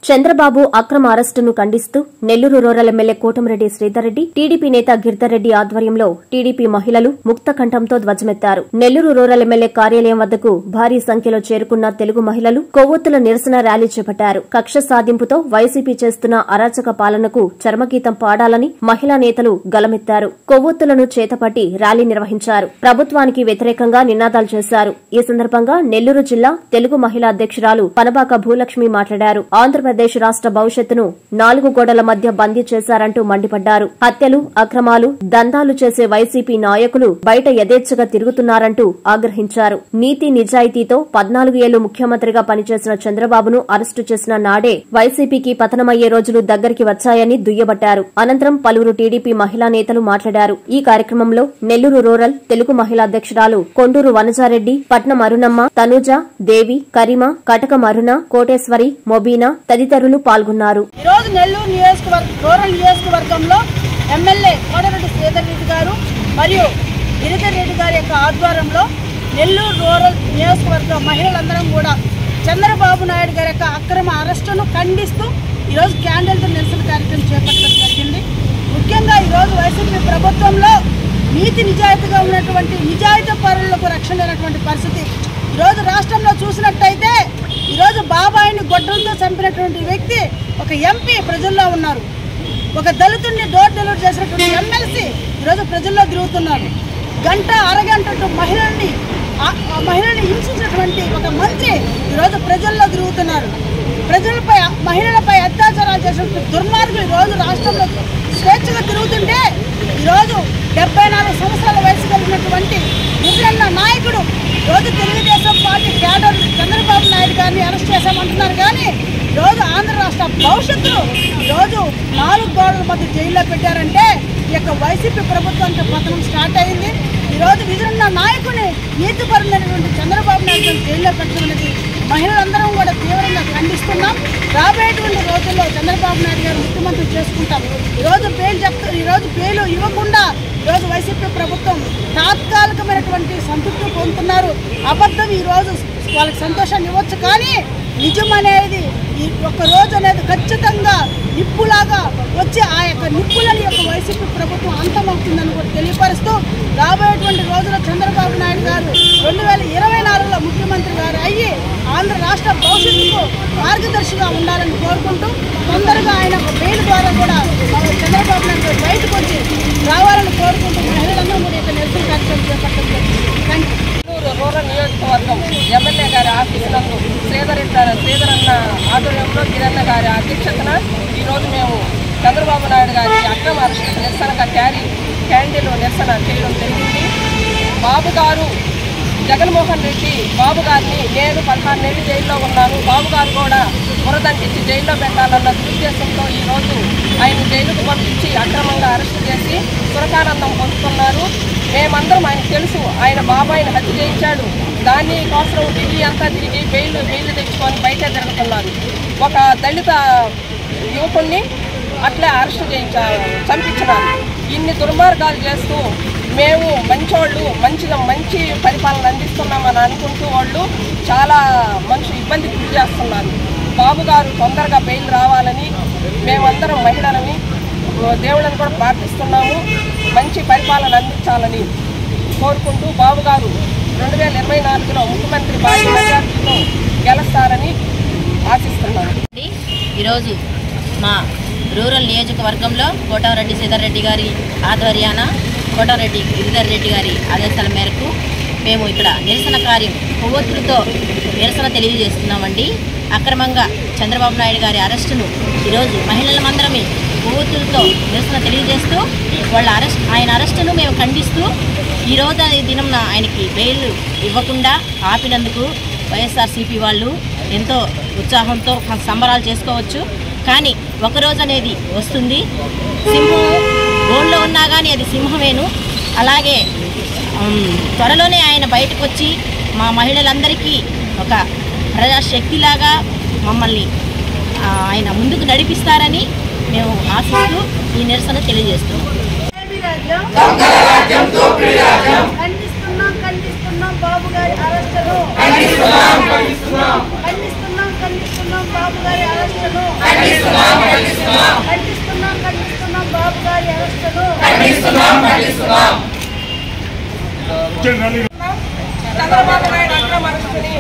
చంద్రబాబు అక్రమ అరెస్టును ఖండిస్తూ Nellore rural MLA Kotamreddy Sridhar Reddy TDP నేత గిరిధర్ రెడ్డి ఆధ్వర్యంలో టీడీపీ మహిళలు ముక్త కంఠంతో ధ్వజమెత్తారు నెల్లూరు రూరల్ ఎమ్మెల్యే కార్యాలయం వద్దకు భారీ సంఖ్యలో చేరుకున్న తెలుగు మహిళలు కొవ్వొత్తుల నిరసన ర్యాలీ చేపట్టారు కక్ష సాధింపుతో వైసీపీ చేస్తున్న అరాచక పాలనకు చర్మగీతం పాడాలని మహిళా నేతలు గలమెత్తారు కొవ్వొత్తులను చేతపట్టి ర్యాలీ నిర్వహించారు ప్రభుత్వానికి వ్యతిరేకంగా నినాదాలు చేశారు ఈ సందర్భంగా నెల్లూరు జిల్లా తెలుగు మహిళా అధ్యక్షురాలు పనబాక భూలక్ష్మి మాట్లాడారు ఆంధ్రప్రదేశ్ రాష్ట భవిష్యత్తును నాలుగు గోడల మధ్య బందీ చేశారంటూ మండిపడ్డారు హత్యలు అక్రమాలు దందాలు చేసే వైసీపీ నాయకులు బయట యథేచ్ఛగా తిరుగుతున్నారంటూ ఆగ్రహించారు నీతి నిజాయితీతో పద్నాలుగు ఏళ్లు ముఖ్యమంత్రిగా పనిచేసిన చంద్రబాబును అరెస్టు చేసిన నాడే వైసీపీకి పతనమయ్యే రోజులు దగ్గరికి వచ్చాయని దుయ్యబట్టారు అనంతరం పలువురు టీడీపీ మహిళా నేతలు మాట్లాడారు ఈ కార్యక్రమంలో నెల్లూరు రూరల్ తెలుగు మహిళా అధ్యక్షురాలు కొండూరు వనజారెడ్డి పట్నం అరుణమ్మ తనుజ దేవి కరిమ కటకం అరుణ కోటేశ్వరి మొబీనా తదితరులు పాల్గొన్నారు ఈ రోజు నెల్లూరు నియోజకవర్గ రూరల్ నియోజకవర్గంలో ఎమ్మెల్యే కోటరెడ్డి శ్రీధర్ రెడ్డి గారు మరియు గిరిధర్ రెడ్డి గారి యొక్క ఆధ్వర్యంలో నెల్లూరు రూరల్ నియోజకవర్గ మహిళలందరం కూడా చంద్రబాబు నాయుడు గారి యొక్క అక్రమ అరెస్టును ఖండిస్తూ ఈరోజు క్యాండిల్తో నిరసన కార్యక్రమం చేపట్టడం జరిగింది ముఖ్యంగా ఈరోజు వైసీపీ ప్రభుత్వంలో నీతి నిజాయితీగా ఉన్నటువంటి నిజాయితీ పరులకు రక్షణ లేనటువంటి పరిస్థితి ఈరోజు రాష్ట్రంలో చూసినట్టయితే ఈరోజు బాబాయిని గొడ్డలతో చంపినటువంటి వ్యక్తి ఒక ఎంపీ ప్రజల్లో ఉన్నారు ఒక దళితుడిని డోర్ డెలివరీ చేసినటువంటి ఎమ్మెల్సీ ఈరోజు ప్రజల్లో తిరుగుతున్నారు గంట అరగంట మహిళల్ని ఆ- ఆ మహిళల్ని హింసించినటువంటి ఒక మంత్రి ఈరోజు ప్రజల్లో తిరుగుతున్నారు ప్రజలపై మహిళలపై అత్యాచారాలు చేసినటువంటి దుర్మార్గులు ఈరోజు రాష్ట్రంలో స్వేచ్ఛగా తిరుగుతుంటే ఈరోజు డెబ్బై నాలుగు సంవత్సరాల వయసు కలిగినటువంటి ముసలన్న నాయకుడు రోజు తెలుగుదేశం పార్టీ క్యాడర్ చంద్రబాబు నాయుడు గారిని అరెస్ట్ చేశామంటున్నారు కానీ ఈరోజు ఆంధ్ర రాష్ట్ర భవిష్యత్తును ఈరోజు నాలుగు గోడల మధ్య జైల్లో పెట్టారంటే ఈ యొక్క వైసీపీ ప్రభుత్వానికి పతనం స్టార్ట్ అయింది ఈరోజు విజయన్న నాయకుని నీతిపరులైనటువంటి చంద్రబాబు నాయుడు గారిని జైల్లో పెట్టడం అనేది మహిళలందరం కూడా తీవ్రంగా ఖండిస్తున్నాం రాబోయేటువంటి రోజుల్లో చంద్రబాబు నాయుడు గారు ముఖ్యమంత్రి చేసుకుంటాం ఈరోజు బెయిల్ చెప్తూ ఈరోజు బెయిల్ ఇవ్వకుండా ఈరోజు వైసీపీ ప్రభుత్వం తాత్కాలికమైనటువంటి సంతృప్తి పొందుతున్నారు అబద్ధం ఈరోజు వాళ్ళకి సంతోషాన్ని ఇవ్వచ్చు కానీ నిజం అనేది ఈ ఒక్క రోజు అనేది ఖచ్చితంగా నిప్పులాగా వచ్చి ఆ యొక్క నిప్పులని యొక్క వైసీపీ ప్రభుత్వం అంతమవుతుందని కూడా తెలియపరుస్తూ రాబోయేటువంటి రోజుల్లో చంద్రబాబు నాయుడు గారు రెండు వేల ఇరవై నాలుగులో ముఖ్యమంత్రి గారు అయ్యి ఆంధ్ర రాష్ట్ర భవిష్యత్తుకు మార్గదర్శిగా ఉండాలని కోరుకుంటూ తొందరగా ఆయన ఒక బెయిల్ ద్వారా కూడా మన చంద్రబాబు నాయుడు గారు బయటకు వచ్చి రావాలని కోరుకుంటూ మహిళలందరూ కూడా యొక్క నిరసన కార్యక్రమం చేపట్టడం జరిగింది థ్యాంక్ యూ నెల్లూరు రూరల్ నియోజకవర్గం ఎమ్మెల్యే గారి ఆఫీసు నందు శ్రీధర్ శ్రీధర్ అన్న ఆధ్వర్యంలో కిరణ్ గారి అధ్యక్షతన ఈరోజు మేము చంద్రబాబు నాయుడు గారి అక్రమ అరెస్టు నిరసనగా క్యారీ క్యాండిల్ నిరసన చేయడం జరిగింది బాబు గారు జగన్మోహన్ రెడ్డి బాబు గారిని నేను పదహారు నెలలు జైల్లో ఉన్నాను బాబు గారు కూడా బురదంటించి జైల్లో పెట్టాలన్న దురుద్దేశంతో ఈరోజు ఆయన జైలుకు పంపించి అక్రమంగా అరెస్టు చేసి సురకానందం పొందుతున్నారు మేమందరం ఆయన తెలుసు ఆయన బాబాయిని హత్య చేయించాడు దాని కోసం ఢిల్లీ అంతా తిరిగి బెయిల్ బెయిల్ తెచ్చుకొని బయట తిరుగుతున్నారు ఒక దళిత యువకుణ్ణి అట్లే అరెస్ట్ చేయించా చంపించినారు ఇన్ని దుర్మార్గాలు చేస్తూ మేము మంచోళ్ళు మంచిగా మంచి పరిపాలన అందిస్తున్నామని అనుకుంటూ వాళ్ళు చాలా మనుషులు ఇబ్బంది గురి చేస్తున్నారు బాబు గారు తొందరగా బెయిల్ రావాలని మేమందరం మహిళలని దేవుళ్ళని కూడా ప్రార్థిస్తున్నాము మంచి పరిపాలన అందించాలని కోరుకుంటూ బాబు గారు రెండు వేల ఇరవై నాలుగులో ముఖ్యమంత్రి భారీ మెజార్టీతో గెలుస్తారని ఆశిస్తున్నాను అండి. ఈరోజు మా రూరల్ నియోజకవర్గంలో కోటారెడ్డి శ్రీధర్ రెడ్డి గారి ఆధ్వర్యాన కోటారెడ్డి గిరిధర్ రెడ్డి గారి ఆదేశాల మేరకు మేము ఇక్కడ నిరసన కార్యం కొవ్వొత్తులతో నిరసన తెలియజేస్తున్నామండి అక్రమంగా చంద్రబాబు నాయుడు గారి అరెస్టును ఈరోజు మహిళలమందరమే కొవ్వొత్తులతో నిరసన తెలియజేస్తూ వాళ్ళ అరెస్ట్ ఆయన అరెస్టును మేము ఖండిస్తూ ఈ రోజు ఈ దినం ఆయనకి బెయిల్ ఇవ్వకుండా ఆపినందుకు వైఎస్ఆర్సీపీ వాళ్ళు ఎంతో ఉత్సాహంతో సంబరాలు చేసుకోవచ్చు కానీ ఒకరోజు అనేది వస్తుంది సింహం బోన్లో ఉన్నా కానీ అది సింహమేను అలాగే ఉమ్, త్వరలోనే ఆయన బయటకు వచ్చి మా మహిళలందరికీ ఒక ప్రజాశక్తిలాగా మమ్మల్ని ఆ, ఆయన ముందుకు నడిపిస్తారని మేము ఆశిస్తూ ఈ నిరసన తెలియజేస్తున్నాం ఖండిస్తున్నాం ఖండిస్తున్నాం బాబు గారి అరెస్టును ఖండిస్తున్నాం ఖండిస్తున్నాం ఖండిస్తున్నాం బాబు గారి అరెస్టును ఖండిస్తున్నాం ఖండిస్తున్నాం బాబు గారి అరెస్టును చంద్రబాబు నాయుడు అక్రమ అరెస్టుని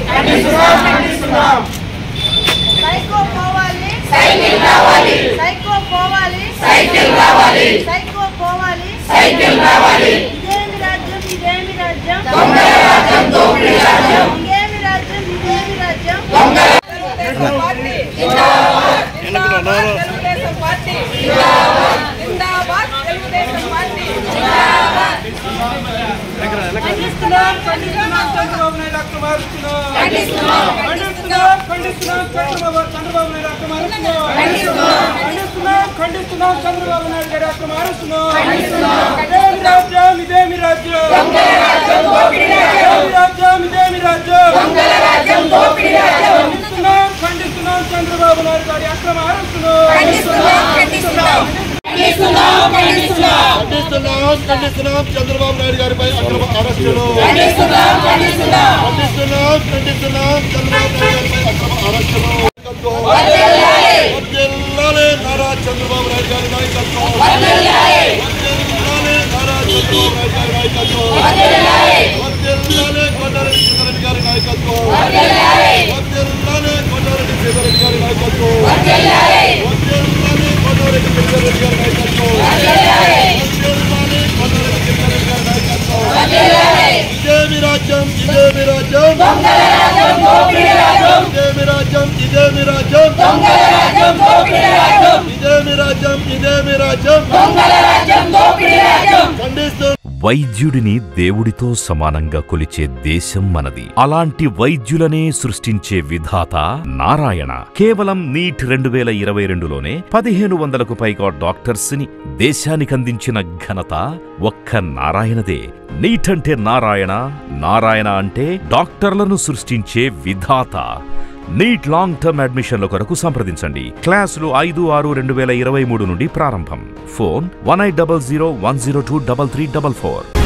సైకో పోవాలి సైకిల్ కావాలి సైకో పోవాలి సైకిల్ కావాలి సైకో పోవాలి సైకిల్ కావాలి ఇదేమి రాజ్యం ఇదేమి రాజ్యం దొంగల రాజ్యం దోపిడీ రాజ్యం ఇదేమి రాజ్యం ఇదేమి రాజ్యం తెలుగుదేశం పార్టీ జిందాబాద్ తెలుగుదేశం పార్టీ జిందాబాద్ జిందాబాద్ తెలుగుదేశం పార్టీ జిందాబాద్ ఖండిస్తున్నాం ఖండిస్తున్నాం చంద్రబాబు నాయుడు అక్రమార్చుతున్నాం ఖండిస్తున్నాం ఖండిస్తున్నాం చంద్రబాబు చంద్రబాబు నాయుడు అక్రమార్చుతున్నాం ఖండిస్తున్నాం ఖండిస్తున్నాం చంద్రబాబు నాయుడు గారి అక్రమార్చుతున్నాం ఇదేమి రాజ్యం ఇదేమి రాజ్యం ఇదేమి రాజ్యం ఇదేమి రాజ్యం ఖండిస్తున్నాం ఖండిస్తున్నాం చంద్రబాబు నాయుడు గారి అక్రమార్చుతున్నాం ఖండిస్తున్నాం ఖండిస్తున్నాం చంద్రబాబు నాయుడు గారిపై అక్రమ అరెస్టులు ఖండిస్తున్నాం ఖండిస్తున్నాం చంద్రబాబు నాయుడు గారిపై అక్రమ అరెస్టులు వర్ధిల్లాలి నారా చంద్రబాబు నాయుడు గారి నాయకత్వం వర్ధిల్లాలి నారా చంద్రబాబు నాయుడు గారి నాయకత్వం వర్ధిల్లాలి కొండారెడ్డి సీతారెడ్డి గారి నాయకత్వం వర్ధిల్లాలి కొండారెడ్డి సీతారెడ్డి గారి నాయకత్వం వర్ధిల్లాలి కొండారెడ్డి సీతారెడ్డి గారి నాయకత్వం వర్ధిల్లాలి కొండారెడ్డి సీతారెడ్డి గారి నాయకత్వం ఇదేమి రాజ్యం ఇదేమి రాజ్యం ఇదేమి రాజ్యం ఇదేమి రాజ్యం ఇదేమి రాజ్యం ఇదేమి రాజ్యం ఖండిస్తూ వైద్యుడిని దేవుడితో సమానంగా కొలిచే దేశం మనది అలాంటి వైద్యులనే సృష్టించే విధాత నారాయణ కేవలం నీట్ రెండు వేల ఇరవై రెండులోనే పదిహేను వందలకు పైగా డాక్టర్స్ ని దేశానికందించిన ఘనత ఒక్క నారాయణదే నీట్ అంటే నారాయణ నారాయణ అంటే డాక్టర్లను సృష్టించే విధాత నీట్ లాంగ్ టర్మ్ అడ్మిషన్ల కొరకు సంప్రదించండి క్లాసులు ఐదు ఆరు రెండు వేల ఇరవై మూడు నుండి ప్రారంభం phone one eight double zero one zero two double three double four